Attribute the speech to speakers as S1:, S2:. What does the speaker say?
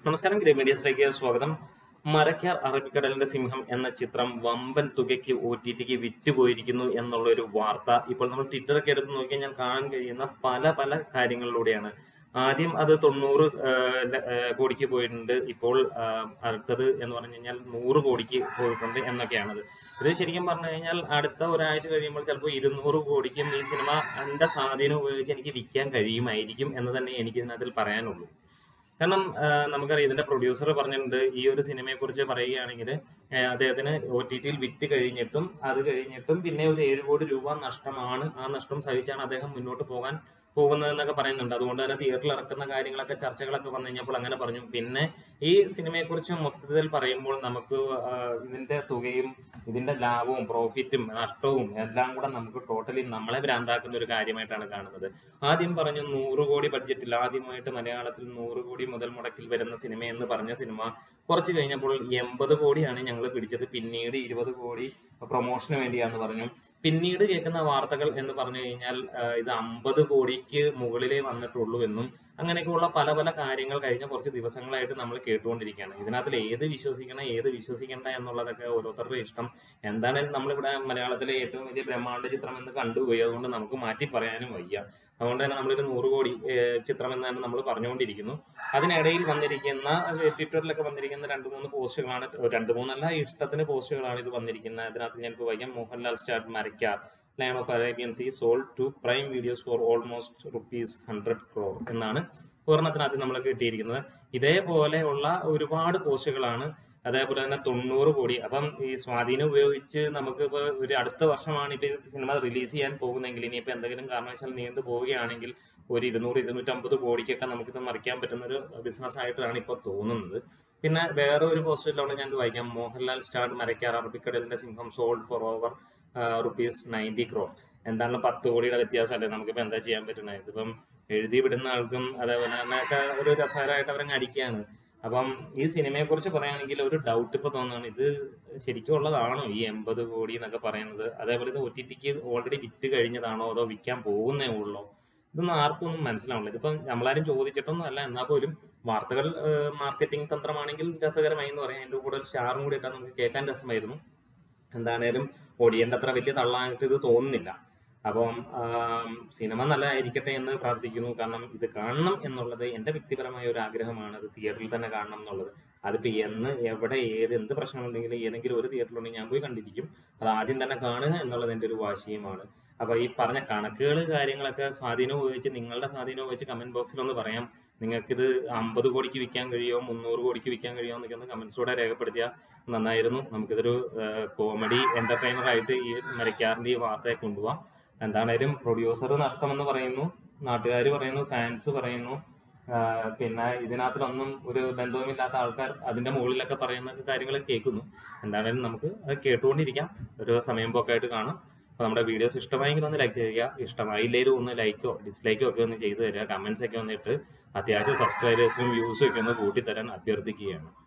S1: നമസ്കാരം ഗ്രേ മീഡിയസിലേക്ക് സ്വാഗതം മരക്കാർ അറബിക്കടലിന്റെ സിംഹം എന്ന ചിത്രം വമ്പൻ തുകയ്ക്ക് ഒ ടി ടിക്ക് വിറ്റുപോയിരിക്കുന്നു എന്നുള്ള ഒരു വാർത്ത ഇപ്പോൾ നമ്മൾ ട്വിറ്ററൊക്കെ എടുത്ത് നോക്കിക്കഴിഞ്ഞാൽ കാണാൻ കഴിയുന്ന പല പല കാര്യങ്ങളിലൂടെയാണ് ആദ്യം അത് തൊണ്ണൂറ് ആഹ്, ല- ആഹ്, കോടിക്ക് പോയിട്ടുണ്ട് ഇപ്പോൾ ആഹ്, അടുത്തത് എന്ന് പറഞ്ഞു കഴിഞ്ഞാൽ നൂറ് കോടിക്ക് പോയിട്ടുണ്ട് എന്നൊക്കെയാണത് ഇത് ശരിക്കും പറഞ്ഞു കഴിഞ്ഞാൽ അടുത്ത ഒരാഴ്ച കഴിയുമ്പോൾ ചിലപ്പോൾ ഇരുന്നൂറ് കോടിക്കും ഈ സിനിമ എന്റെ സ്വാധീനം ഉപയോഗിച്ച് എനിക്ക് വിൽക്കാൻ കഴിയുമായിരിക്കും എന്ന് തന്നെ എനിക്ക് ഇതിനകത്തിൽ പറയാനുള്ളൂ കാരണം ആ, നമുക്കറിയാം ഇതിന്റെ പ്രൊഡ്യൂസർ പറഞ്ഞിട്ടുണ്ട് ഈ ഒരു സിനിമയെ കുറിച്ച് പറയുകയാണെങ്കിൽ അദ്ദേഹത്തിന് ഒ ടി ടിയിൽ വിറ്റ് കഴിഞ്ഞിട്ടും അത് കഴിഞ്ഞിട്ടും പിന്നെ ഒരു ഏഴ് കോടി രൂപ നഷ്ടമാണ് ആ നഷ്ടം സഹിച്ചാണ് അദ്ദേഹം മുന്നോട്ട് പോകാൻ പോകുന്നതെന്നൊക്കെ പറയുന്നുണ്ട് അതുകൊണ്ട് തന്നെ തിയേറ്ററിൽ ഇറക്കുന്ന കാര്യങ്ങളൊക്കെ ചർച്ചകളൊക്കെ വന്നു കഴിഞ്ഞപ്പോൾ അങ്ങനെ പറഞ്ഞു പിന്നെ ഈ സിനിമയെക്കുറിച്ച് മൊത്തത്തിൽ പറയുമ്പോൾ നമുക്ക് ആ, ഇതിന്റെ തുകയും ഇതിന്റെ ലാഭവും പ്രോഫിറ്റും നഷ്ടവും എല്ലാം കൂടെ നമുക്ക് ടോട്ടലി നമ്മളെ ഭ്രാന്താക്കുന്ന ഒരു കാര്യമായിട്ടാണ് കാണുന്നത് ആദ്യം പറഞ്ഞു നൂറ് കോടി ബഡ്ജറ്റിൽ ആദ്യമായിട്ട് മലയാളത്തിൽ നൂറ് കോടി മുതൽ മുടക്കിൽ വരുന്ന സിനിമ എന്ന് പറഞ്ഞ സിനിമ കുറച്ച് കഴിഞ്ഞപ്പോൾ എൺപത് കോടിയാണ് ഞങ്ങൾ പിടിച്ചത് പിന്നീട് ഇരുപത് കോടി പ്രൊമോഷന് വേണ്ടിയാന്ന് പറഞ്ഞു പിന്നീട് കേൾക്കുന്ന വാർത്തകൾ എന്ന് പറഞ്ഞു കഴിഞ്ഞാൽ ആ, ഇത് അമ്പത് കോടിക്ക് മുകളിലേ വന്നിട്ടുള്ളൂ എന്നും അങ്ങനെയൊക്കെയുള്ള പല പല കാര്യങ്ങൾ കഴിഞ്ഞ കുറച്ച് ദിവസങ്ങളായിട്ട് നമ്മൾ കേട്ടുകൊണ്ടിരിക്കുകയാണ് ഇതിനകത്തിൽ ഏത് വിശ്വസിക്കണം ഏത് വിശ്വസിക്കണ്ട എന്നുള്ളതൊക്കെ ഓരോരുത്തരുടെ ഇഷ്ടം എന്താണെങ്കിലും നമ്മളിവിടെ മലയാളത്തിലെ ഏറ്റവും വലിയ ബ്രഹ്മാണ്ഡ ചിത്രം എന്ന് കണ്ടുപോയി അതുകൊണ്ട് നമുക്ക് മാറ്റി പറയാനും വയ്യ അതുകൊണ്ട് തന്നെ നമ്മളൊരു നൂറ് കോടി ഏഹ്, ചിത്രം എന്ന് തന്നെ നമ്മൾ പറഞ്ഞുകൊണ്ടിരിക്കുന്നു അതിനിടയിൽ വന്നിരിക്കുന്ന ഏഹ്, ട്വിറ്ററിലൊക്കെ വന്നിരിക്കുന്ന രണ്ട് മൂന്ന് പോസ്റ്റുകളാണ് രണ്ട് മൂന്നല്ല ഇഷ്ടത്തിന് പോസ്റ്റുകളാണ് ഇത് വന്നിരിക്കുന്നത് അതിനകത്ത് ഞങ്ങൾക്ക് വായിക്കാം Mohanlal start Marakkar lion of Arabian sea sold to prime videos for almost rupees hundred crore എന്നാണ് ഒരെണ്ണത്തിനകത്ത് നമ്മൾ കിട്ടിയിരിക്കുന്നത് ഇതേപോലെയുള്ള ഒരുപാട് പോസ്റ്റുകളാണ് അതേപോലെ തന്നെ തൊണ്ണൂറ് കോടി അപ്പം ഈ സ്വാധീനം ഉപയോഗിച്ച് നമുക്ക് ഇപ്പോൾ ഒരു അടുത്ത വർഷമാണ് ഇപ്പൊ ഈ സിനിമ റിലീസ് ചെയ്യാൻ പോകുന്നെങ്കിൽ ഇനിയിപ്പോ എന്തെങ്കിലും കാരണവശാൽ നീണ്ടു പോവുകയാണെങ്കിൽ ഒരു ഇരുന്നൂറ് ഇരുന്നൂറ്റമ്പത് കോടിക്കൊക്കെ നമുക്കിത് മറിക്കാൻ പറ്റുന്ന ഒരു ബിസിനസ് ആയിട്ടാണ് ഇപ്പോൾ തോന്നുന്നത് പിന്നെ വേറെ ഒരു പോസ്റ്റിലാണ് ഞാൻ ഇത് വായിക്കാം മോഹൻലാൽ സ്റ്റാർ മരക്കാർ അറബിക്കടലിന്റെ സിംഹം sold for over rupees ninety crore എന്താണ് പത്ത് കോടിയുടെ വ്യത്യാസമല്ലേ നമുക്കിപ്പോൾ എന്താ ചെയ്യാൻ പറ്റുന്നത് ഇതിപ്പം എഴുതി വിടുന്ന ആൾക്കും അതേപോലെ തന്നെ ഒക്കെ ഒരു രസകരമായിട്ട് അവരങ്ങ് അടിക്കുകയാണ് അപ്പം ഈ സിനിമയെ കുറിച്ച് പറയുകയാണെങ്കിൽ ഒരു ഡൗട്ട് ഇപ്പൊ തോന്നുകയാണ് ഇത് ശരിക്കും ഉള്ളതാണോ ഈ എൺപത് കോടി എന്നൊക്കെ പറയുന്നത് അതേപോലെ ഇത് ഒ ടി ടിക്ക് ഓൾറെഡി വിറ്റ് കഴിഞ്ഞതാണോ അതോ വിൽക്കാൻ പോകുന്നേ ഉള്ളോ ഇതൊന്നും ആർക്കും ഒന്നും മനസ്സിലാവില്ല ഇതിപ്പം നമ്മളാരും ചോദിച്ചിട്ടൊന്നും അല്ല എന്നാൽ പോലും വാർത്തകൾ മാർക്കറ്റിംഗ് തന്ത്രമാണെങ്കിൽ രസകരമായി എന്ന് പറയാം അതിന്റെ കൂടെ ഒരു സ്റ്റാറും കൂടി ഇട്ടാൽ നമുക്ക് കേൾക്കാൻ രസമായിരുന്നു എന്താണേലും ഒടിയന്റെ അത്ര വലിയ തള്ളാനായിട്ട് ഇത് തോന്നുന്നില്ല അപ്പം ആം, സിനിമ നല്ലതായിരിക്കട്ടെ എന്ന് പ്രാർത്ഥിക്കുന്നു കാരണം ഇത് കാണണം എന്നുള്ളത് എൻ്റെ വ്യക്തിപരമായ ഒരു ആഗ്രഹമാണ് അത് തിയേറ്ററിൽ തന്നെ കാണണം എന്നുള്ളത് അതിപ്പോ എന്ന് എവിടെ ഏത് എന്ത് പ്രശ്നമുണ്ടെങ്കിലും ഏതെങ്കിലും ഒരു തിയേറ്ററിലുണ്ടെങ്കിൽ ഞാൻ പോയി കണ്ടിരിക്കും അത് ആദ്യം തന്നെ കാണുക എന്നുള്ളത് എൻ്റെ ഒരു വാശിയുമാണ് അപ്പൊ ഈ പറഞ്ഞ കണക്കുകൾ കാര്യങ്ങളൊക്കെ സ്വാധീനം ഉപയോഗിച്ച് നിങ്ങളുടെ സ്വാധീനം ഉപയോഗിച്ച് കമന്റ് ബോക്സിൽ ഒന്ന് പറയാം നിങ്ങൾക്കിത് അമ്പത് കോടിക്ക് വിൽക്കാൻ കഴിയുമോ മുന്നൂറ് കോടിക്ക് വിൽക്കാൻ കഴിയുമോ എന്നൊക്കെ ഒന്ന് കമന്റ്സിലൂടെ രേഖപ്പെടുത്തിയാൽ നന്നായിരുന്നു നമുക്കിതൊരു കോമഡി എന്റർടൈനർ ആയിട്ട് ഈ മരക്കാറിന്റെ ഈ വാർത്തയെ കൊണ്ടുപോകാം എന്താണേലും പ്രൊഡ്യൂസർ നഷ്ടമെന്ന് പറയുന്നു നാട്ടുകാർ പറയുന്നു ഫാൻസ് പറയുന്നു ആ, പിന്നെ ഇതിനകത്തിലൊന്നും ഒരു ബന്ധവുമില്ലാത്ത ആൾക്കാർ അതിന്റെ മുകളിലൊക്കെ പറയുന്ന കാര്യങ്ങൾ കേൾക്കുന്നു എന്താണേലും നമുക്ക് അത് കേട്ടുകൊണ്ടിരിക്കാം ഒരു സമയം പോക്കായിട്ട് കാണാം അപ്പോൾ നമ്മുടെ വീഡിയോസ് ഇഷ്ടമായെങ്കിൽ ഒന്ന് ലൈക്ക് ചെയ്യുക ഇഷ്ടമായില്ലേലും ഒന്ന് ലൈക്കോ ഡിസ്ലൈക്കോ ഒക്കെ ഒന്ന് ചെയ്തു തരിക കമന്റ്സ് ഒക്കെ വന്നിട്ട് അത്യാവശ്യം സബ്സ്ക്രൈബേഴ്സിനും വ്യൂസും ഒക്കെ ഒന്ന് കൂട്ടിത്തരാൻ അഭ്യർത്ഥിക്കുകയാണ്